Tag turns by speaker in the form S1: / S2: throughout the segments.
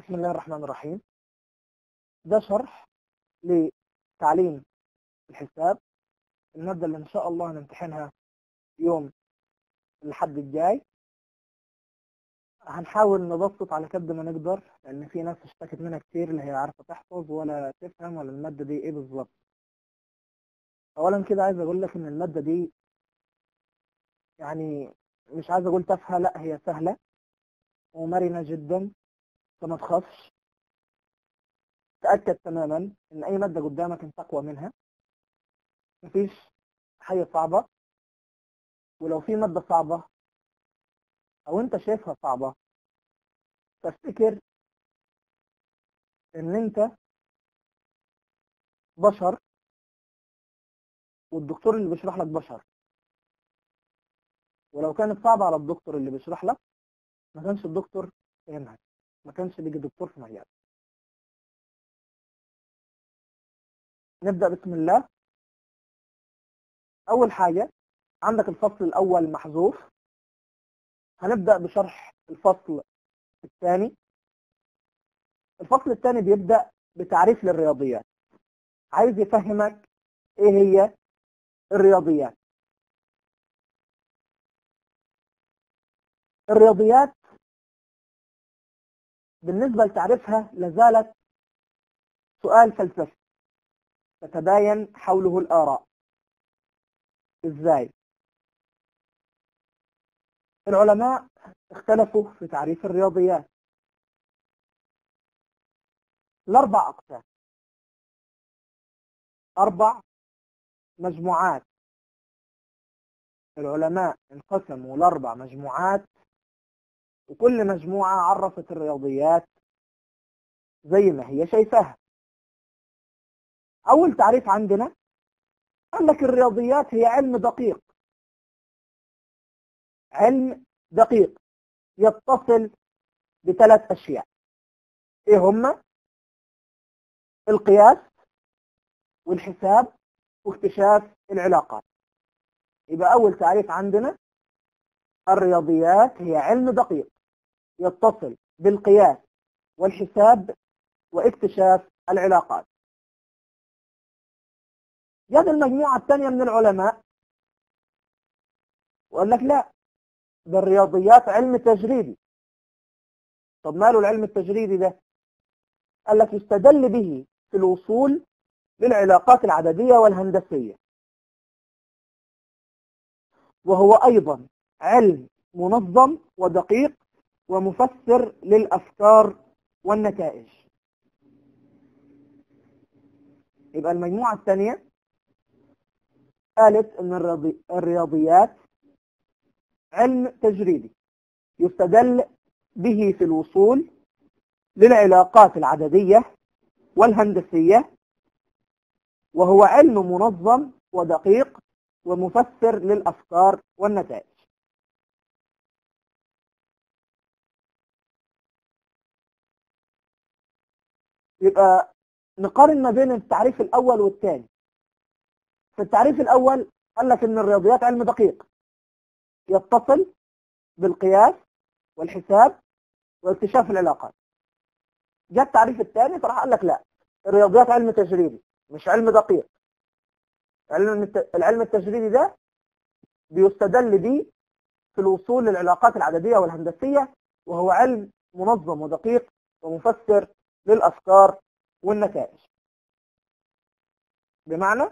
S1: بسم الله الرحمن الرحيم ده شرح لتعليم الحساب المادة اللي إن شاء الله هنمتحنها يوم الحد الجاي هنحاول نبسط على قد ما نقدر لأن في ناس اشتكت منها كتير اللي هي عارفة تحفظ ولا تفهم ولا المادة دي إيه بالظبط أولا كده عايز أقول لك إن المادة دي يعني مش عايز أقول تافهة لا هي سهلة ومرنة جدا فما تخافش تأكد تماما إن أي مادة قدامك أنت أقوى منها مفيش حاجة صعبة ولو في مادة صعبة أو أنت شايفها صعبة تفتكر إن أنت بشر والدكتور اللي بيشرح لك بشر ولو كانت صعبة على الدكتور اللي بيشرح لك ما كانش الدكتور فهمها ما كانش بيجي دكتور في مجال نبدأ بسم الله أول حاجة عندك الفصل الأول محذوف هنبدأ بشرح الفصل الثاني الفصل الثاني بيبدأ بتعريف للرياضيات عايز يفهمك ايه هي الرياضيات الرياضيات بالنسبة لتعريفها لازالت سؤال فلسفي تتباين حوله الآراء ازاي العلماء اختلفوا في تعريف الرياضيات الأربع أقسام أربع مجموعات العلماء انقسموا لأربع مجموعات وكل مجموعة عرفت الرياضيات زي ما هي شايفاها أول تعريف عندنا قال لك الرياضيات هي علم دقيق علم دقيق يتصل بثلاث أشياء إيه هما القياس والحساب واكتشاف العلاقات يبقى أول تعريف عندنا الرياضيات هي علم دقيق يتصل بالقياس والحساب واكتشاف العلاقات جت المجموعة الثانية من العلماء وقال لك لا ده الرياضيات علم تجريبي طب ماله العلم التجريبي ده قال لك يستدل به في الوصول للعلاقات العددية والهندسية وهو أيضا علم منظم ودقيق ومفسر للأفكار والنتائج يبقى المجموعة الثانية قالت أن الرياضيات علم تجريبي يستدل به في الوصول للعلاقات العددية والهندسية وهو علم منظم ودقيق ومفسر للأفكار والنتائج يبقى نقارن ما بين التعريف الأول والثاني في التعريف الأول قال لك إن الرياضيات علم دقيق يتصل بالقياس والحساب واكتشاف العلاقات جاء التعريف الثاني فراح قال لك لا الرياضيات علم تجريبي مش علم دقيق علم العلم التجريبي ده بيستدل به في الوصول للعلاقات العددية والهندسية وهو علم منظم ودقيق ومفسر للأفكار والنتائج بمعنى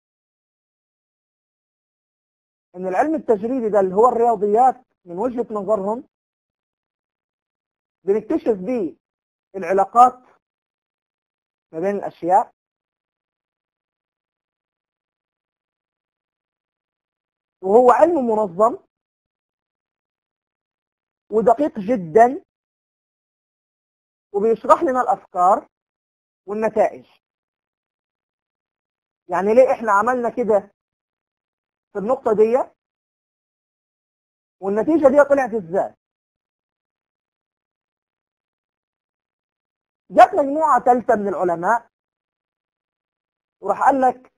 S1: ان العلم التجريبي ده اللي هو الرياضيات من وجهة نظرهم بنكتشف بيه العلاقات ما بين الأشياء وهو علم منظم ودقيق جدا وبيشرح لنا الأفكار والنتائج يعني ليه احنا عملنا كده في النقطة دي والنتيجة دي طلعت ازاي جت مجموعة ثالثة من العلماء وراح قال لك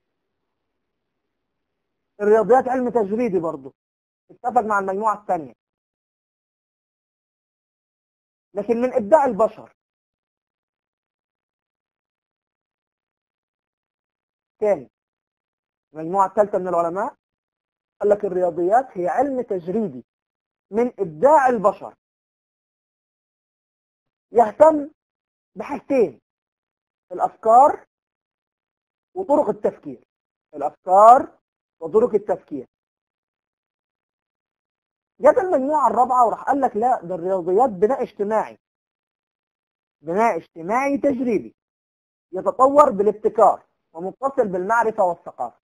S1: الرياضيات علم تجريدي برضه اتفق مع المجموعة الثانية لكن من إبداع البشر الثاني المجموعة الثالثة من العلماء قال لك الرياضيات هي علم تجريبي من إبداع البشر يهتم بحاجتين الأفكار وطرق التفكير الأفكار وطرق التفكير جت المجموعة الرابعة وراح قال لك لا ده الرياضيات بناء اجتماعي بناء اجتماعي تجريبي يتطور بالابتكار ومتصل بالمعرفة والثقافة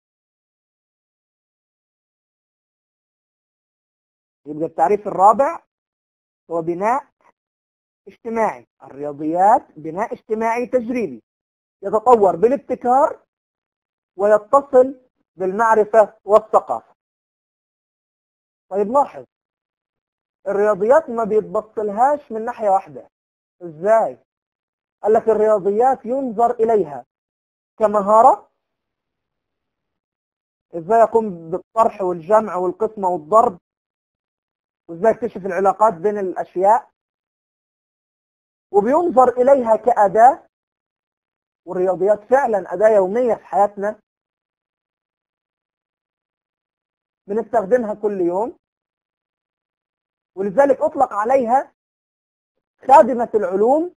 S1: يبقى التعريف الرابع هو بناء اجتماعي الرياضيات بناء اجتماعي تجريبي يتطور بالابتكار ويتصل بالمعرفة والثقافة طيب لاحظ الرياضيات ما بيتبصلهاش من ناحية واحدة ازاي قال لك الرياضيات ينظر اليها كمهارة ازاي يقوم بالطرح والجمع والقسمة والضرب وازاي يكتشف العلاقات بين الاشياء وبينظر اليها كأداة والرياضيات فعلا أداة يومية في حياتنا بنستخدمها كل يوم ولذلك أطلق عليها خادمة العلوم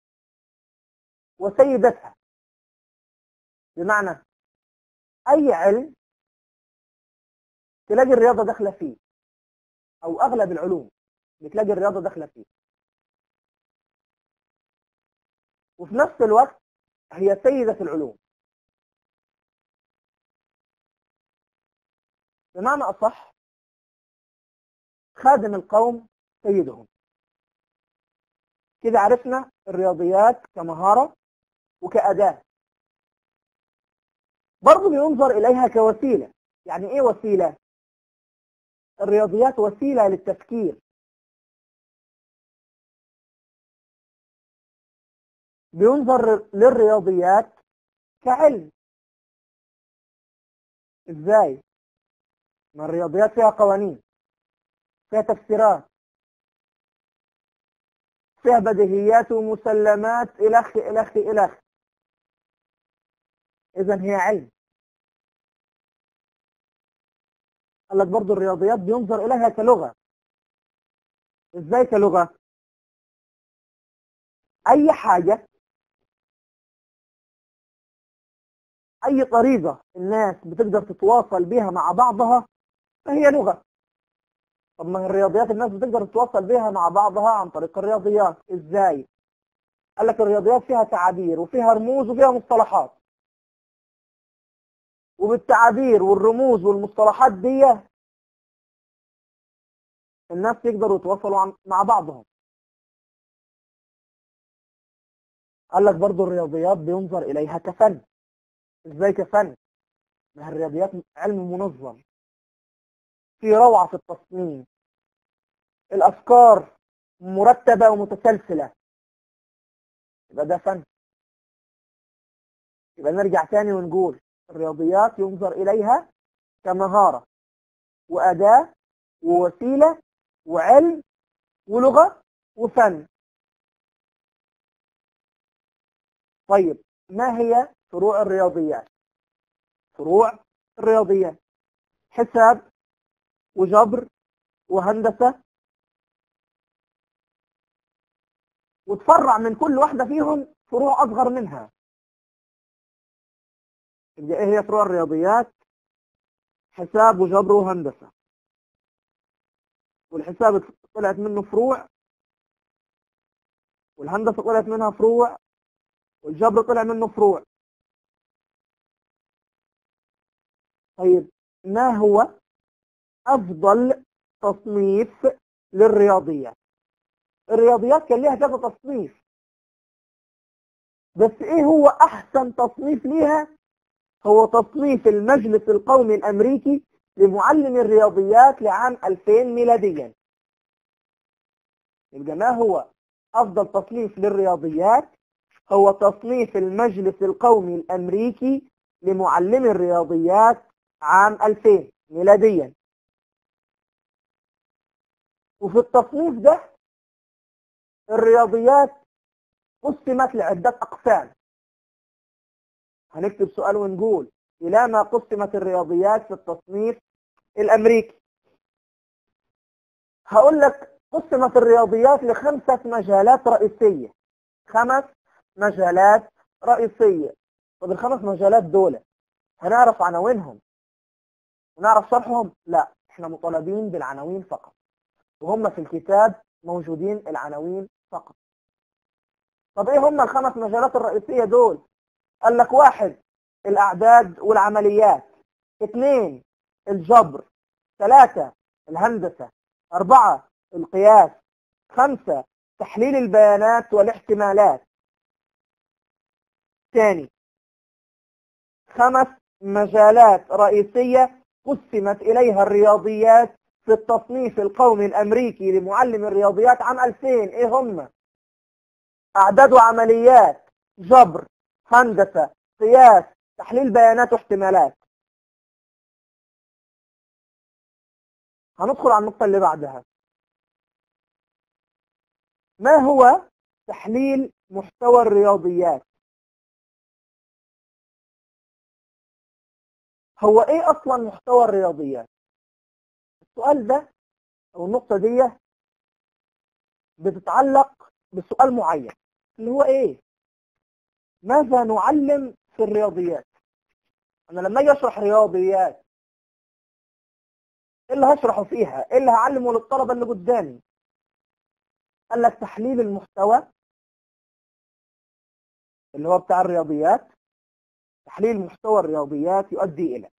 S1: وسيدتها بمعنى أي علم تلاقي الرياضة داخلة فيه أو أغلب العلوم بتلاقي الرياضة داخلة فيه وفي نفس الوقت هي سيدة العلوم بمعنى أصح خادم القوم سيدهم كده عرفنا الرياضيات كمهارة وكأداة برضه بينظر إليها كوسيلة يعني إيه وسيلة؟ الرياضيات وسيلة للتفكير بينظر للرياضيات كعلم ازاي ما الرياضيات فيها قوانين فيها تفسيرات فيها بديهيات ومسلمات الخ الخ الخ اذا هي علم قال لك برضه الرياضيات بينظر اليها كلغه ازاي كلغه اي حاجه اي طريقة الناس بتقدر تتواصل بها مع بعضها فهي لغة طب ما الرياضيات الناس بتقدر تتواصل بها مع بعضها عن طريق الرياضيات ازاي قال لك الرياضيات فيها تعابير وفيها رموز وفيها مصطلحات وبالتعابير والرموز والمصطلحات دي الناس يقدروا يتواصلوا مع بعضهم قال لك برضو الرياضيات بينظر إليها كفن ازاي كفن ما الرياضيات علم منظم في روعة في التصميم الأفكار مرتبة ومتسلسلة يبقى ده فن يبقى نرجع تاني ونقول الرياضيات ينظر إليها كمهارة وأداة ووسيلة وعلم ولغة وفن طيب ما هي فروع الرياضيات فروع الرياضيات حساب وجبر وهندسة وتفرع من كل واحدة فيهم فروع أصغر منها يبقى إيه هي فروع الرياضيات حساب وجبر وهندسة والحساب طلعت منه فروع والهندسة طلعت منها فروع والجبر طلع منه فروع طيب ما هو أفضل تصنيف للرياضيات الرياضيات كان ليها كذا تصنيف بس ايه هو احسن تصنيف ليها هو تصنيف المجلس القومي الامريكي لمعلم الرياضيات لعام 2000 ميلاديا يبقى ما هو افضل تصنيف للرياضيات هو تصنيف المجلس القومي الامريكي لمعلم الرياضيات عام 2000 ميلاديا وفي التصنيف ده الرياضيات قسمت لعدة أقسام هنكتب سؤال ونقول إلى ما قسمت الرياضيات في التصنيف الأمريكي هقول لك قسمت الرياضيات لخمسة مجالات رئيسية خمس مجالات رئيسية طب الخمس مجالات دول هنعرف عناوينهم ونعرف شرحهم لا احنا مطالبين بالعناوين فقط وهم في الكتاب موجودين العناوين فقط طب ايه هم الخمس مجالات الرئيسية دول قال لك واحد الاعداد والعمليات اثنين الجبر ثلاثة الهندسة أربعة القياس خمسة تحليل البيانات والاحتمالات ثاني خمس مجالات رئيسية قسمت إليها الرياضيات في التصنيف القومي الأمريكي لمعلم الرياضيات عام 2000 إيه هم أعداد وعمليات جبر هندسة قياس تحليل بيانات واحتمالات هندخل على النقطة اللي بعدها ما هو تحليل محتوى الرياضيات هو ايه اصلا محتوى الرياضيات السؤال ده او النقطة دي بتتعلق بسؤال معين اللي هو ايه ماذا نعلم في الرياضيات انا لما اجي اشرح رياضيات ايه اللي هشرحه فيها ايه اللي هعلمه للطلبة اللي قدامي قال لك تحليل المحتوى اللي هو بتاع الرياضيات تحليل محتوى الرياضيات يؤدي إلى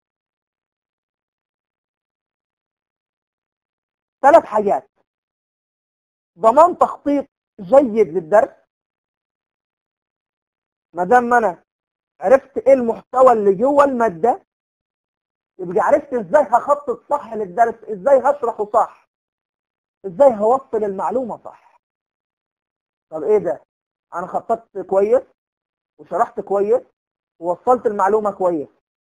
S1: ثلاث حاجات ضمان تخطيط جيد للدرس ما دام انا عرفت ايه المحتوى اللي جوه الماده يبقى عرفت ازاي هخطط صح للدرس ازاي هشرحه صح ازاي هوصل المعلومه صح طب ايه ده انا خططت كويس وشرحت كويس ووصلت المعلومة كويس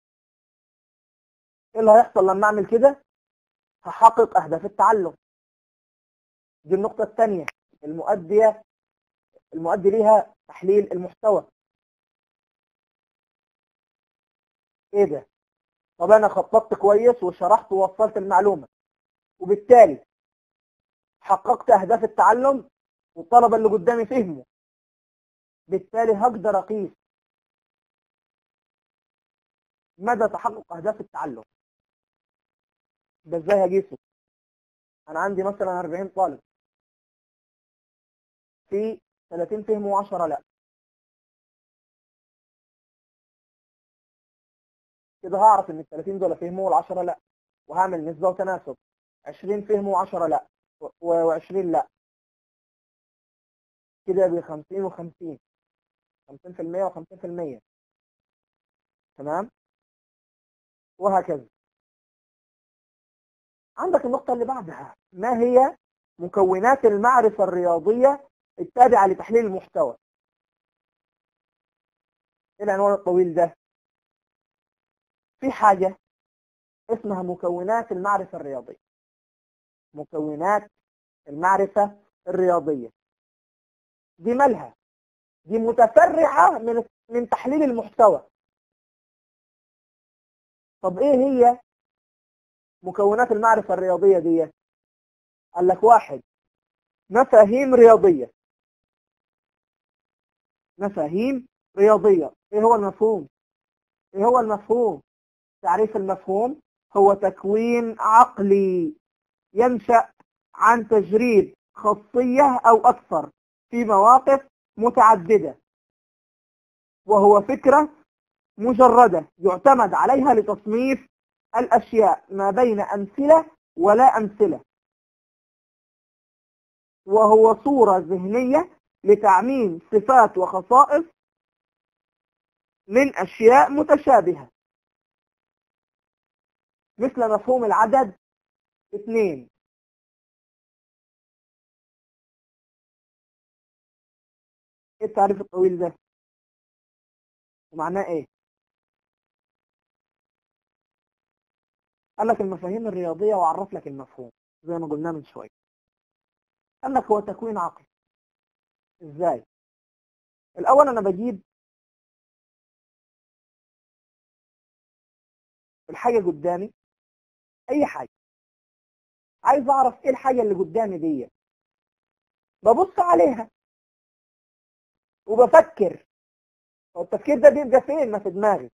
S1: ايه اللي هيحصل لما اعمل كده هحقق اهداف التعلم دي النقطة الثانية المؤدية المؤدي ليها تحليل المحتوى ايه ده طب انا خططت كويس وشرحت ووصلت المعلومة وبالتالي حققت اهداف التعلم والطلبة اللي قدامي فهموا بالتالي هقدر اقيس مدى تحقق اهداف التعلم ده ازاي هقيسه انا عندي مثلا 40 طالب في 30 فهموا و10 لا كده هعرف ان ال 30 دول فهموا وال10 لا وهعمل نسبة وتناسب 20 فهموا و10 لا و20 لا كده ب 50 و50 50% و50% تمام وهكذا عندك النقطة اللي بعدها ما هي مكونات المعرفة الرياضية التابعة لتحليل المحتوى ايه العنوان الطويل ده في حاجة اسمها مكونات المعرفة الرياضية مكونات المعرفة الرياضية دي مالها دي متفرعة من من تحليل المحتوى طب ايه هي مكونات المعرفة الرياضية دي قال لك واحد مفاهيم رياضية مفاهيم رياضية ايه هو المفهوم ايه هو المفهوم تعريف المفهوم هو تكوين عقلي ينشأ عن تجريب خاصية او اكثر في مواقف متعددة وهو فكرة مجردة يعتمد عليها لتصنيف الأشياء ما بين أمثلة ولا أمثلة وهو صورة ذهنية لتعميم صفات وخصائص من أشياء متشابهة مثل مفهوم العدد اثنين ايه التعريف الطويل ده ومعناه ايه قال لك المفاهيم الرياضية وعرف لك المفهوم زي ما قلنا من شوية قال لك هو تكوين عقل ازاي الاول انا بجيب الحاجة قدامي اي حاجة عايز اعرف ايه الحاجة اللي قدامي دي ببص عليها وبفكر هو التفكير ده بيبقى فين ما في دماغي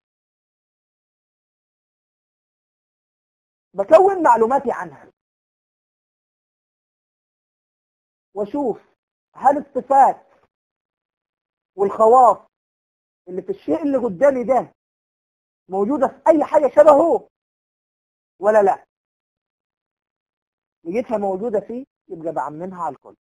S1: بكون معلوماتي عنها واشوف هل الصفات والخواص اللي في الشيء اللي قدامي ده موجودة في أي حاجة شبهه ولا لا لقيتها موجودة فيه يبقى بعممها على الكل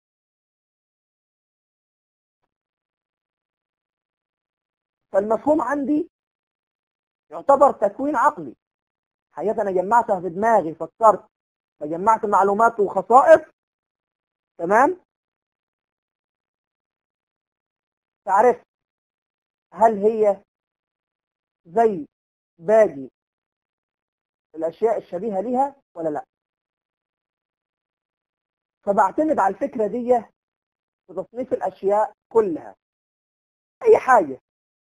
S1: فالمفهوم عندي يعتبر تكوين عقلي حاجات أنا جمعتها في دماغي فكرت فجمعت معلومات وخصائص تمام فعرفت هل هي زي باقي الأشياء الشبيهة ليها ولا لا فبعتمد على الفكرة دي في تصنيف الأشياء كلها أي حاجة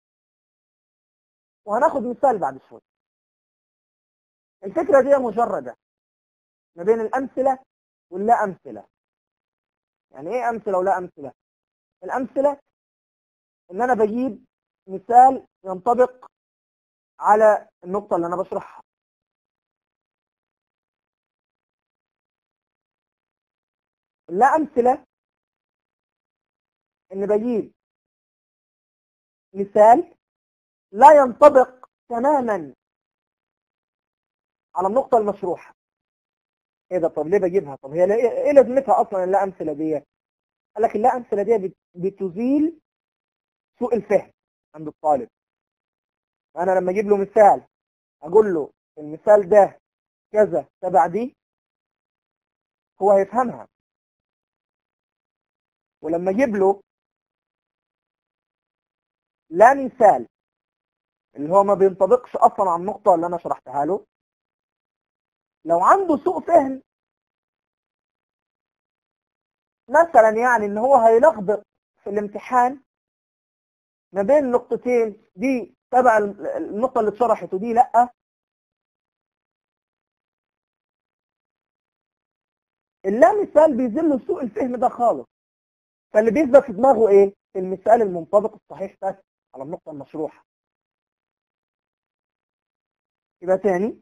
S1: وهناخد مثال بعد شوي الفكرة دي مجردة ما بين الأمثلة واللا أمثلة يعني إيه أمثلة ولا أمثلة الأمثلة إن أنا بجيب مثال ينطبق على النقطة اللي أنا بشرحها لا أمثلة إن بجيب مثال لا ينطبق تماما على النقطة المشروحة ايه ده طب ليه بجيبها طب هي ايه لازمتها اصلا اللا امثله دي قال لك اللا امثله دي بتزيل سوء الفهم عند الطالب انا لما اجيب له مثال اقول له المثال ده كذا تبع دي هو هيفهمها ولما اجيب له لا مثال اللي هو ما بينطبقش اصلا على النقطه اللي انا شرحتها له لو عنده سوء فهم مثلا يعني ان هو هيلخبط في الامتحان ما بين نقطتين دي تبع النقطة اللي اتشرحت ودي لأ اللا مثال بيزل سوء الفهم ده خالص فاللي بيثبت في دماغه ايه المثال المنطبق الصحيح بس على النقطة المشروحة يبقى تاني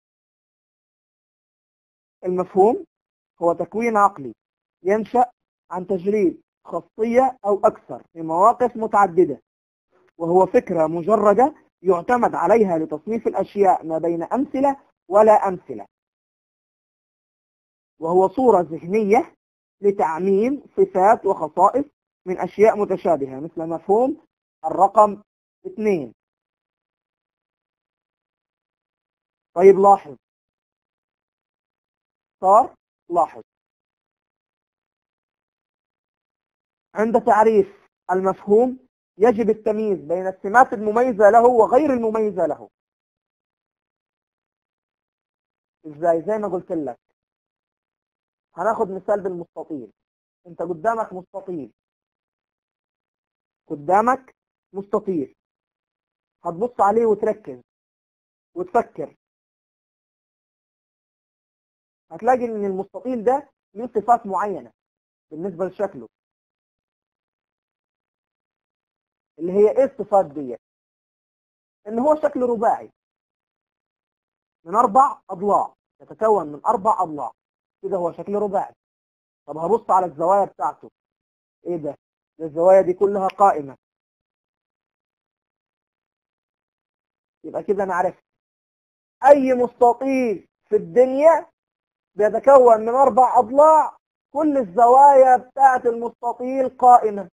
S1: المفهوم هو تكوين عقلي ينشأ عن تجريد خاصية أو أكثر في مواقف متعددة وهو فكرة مجردة يعتمد عليها لتصنيف الأشياء ما بين أمثلة ولا أمثلة وهو صورة ذهنية لتعميم صفات وخصائص من أشياء متشابهة مثل مفهوم الرقم اثنين طيب لاحظ صار لاحظ عند تعريف المفهوم يجب التمييز بين السمات المميزة له وغير المميزة له ازاي زي ما قلت لك هناخد مثال بالمستطيل انت قدامك مستطيل قدامك مستطيل هتبص عليه وتركز وتفكر هتلاقي ان المستطيل ده له صفات معينة بالنسبة لشكله اللي هي ايه الصفات دي ان هو شكل رباعي من اربع اضلاع يتكون من اربع اضلاع كده هو شكل رباعي طب هبص على الزوايا بتاعته ايه ده ده الزوايا دي كلها قائمة يبقى كده انا عرفت اي مستطيل في الدنيا بيتكون من اربع اضلاع كل الزوايا بتاعت المستطيل قائمة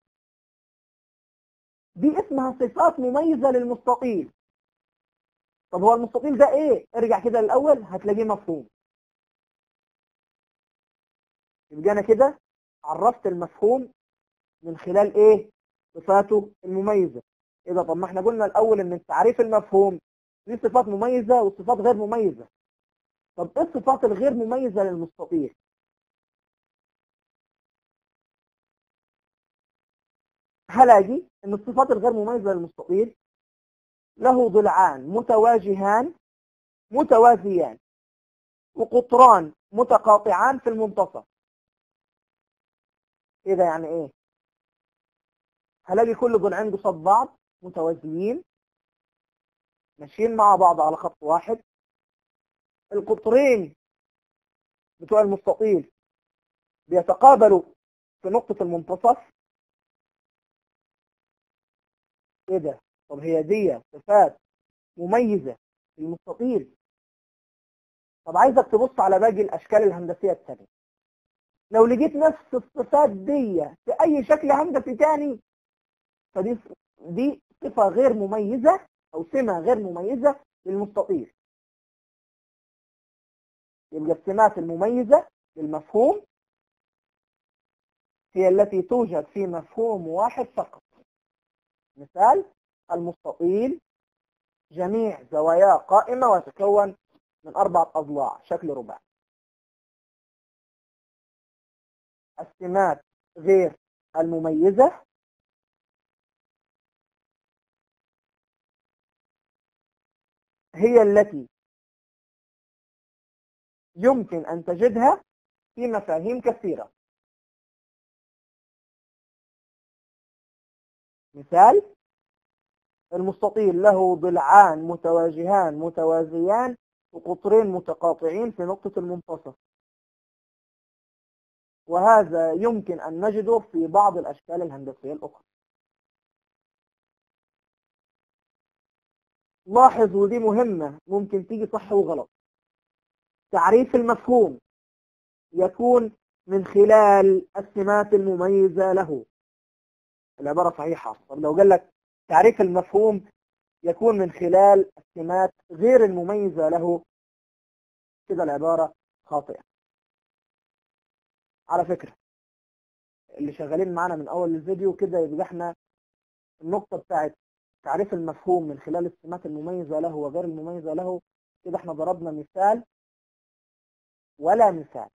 S1: دي اسمها صفات مميزة للمستطيل طب هو المستطيل ده ايه ارجع كده الاول هتلاقيه مفهوم يبقى انا كده عرفت المفهوم من خلال ايه صفاته المميزة اذا طب ما احنا قلنا الاول ان تعريف المفهوم ليه صفات مميزة وصفات غير مميزة طب ايه الصفات الغير مميزة للمستطيل هلاقي ان الصفات الغير مميزة للمستطيل له ضلعان متواجهان متوازيان وقطران متقاطعان في المنتصف ايه ده يعني ايه هلاقي كل ضلعين قصاد بعض متوازيين ماشيين مع بعض على خط واحد القطرين بتوع المستطيل بيتقابلوا في نقطة المنتصف ايه ده طب هي دي صفات مميزة في المستطيل طب عايزك تبص على باقي الاشكال الهندسية الثانية لو لقيت نفس الصفات دي في اي شكل هندسي تاني فدي دي صفة غير مميزة او سمة غير مميزة للمستطيل يبقى السمات المميزة للمفهوم هي التي توجد في مفهوم واحد فقط مثال المستطيل جميع زواياه قائمة ويتكون من أربعة أضلاع شكل رباعي السمات غير المميزة هي التي يمكن أن تجدها في مفاهيم كثيرة مثال المستطيل له ضلعان متواجهان متوازيان وقطرين متقاطعين في نقطة المنتصف وهذا يمكن أن نجده في بعض الأشكال الهندسية الأخرى لاحظ ودي مهمة ممكن تيجي صح وغلط تعريف المفهوم يكون من خلال السمات المميزة له العبارة صحيحة طب لو قال لك تعريف المفهوم يكون من خلال السمات غير المميزة له كده العبارة خاطئة على فكرة اللي شغالين معانا من أول الفيديو كده يبقى احنا النقطة بتاعت تعريف المفهوم من خلال السمات المميزة له وغير المميزة له كده احنا ضربنا مثال ولا مثال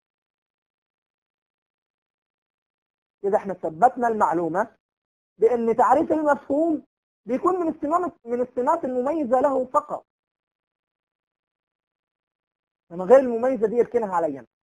S1: كده احنا ثبتنا المعلومة بأن تعريف المفهوم بيكون من السمات من السمات المميزة له فقط. انما غير المميزة دي يركنها عليا.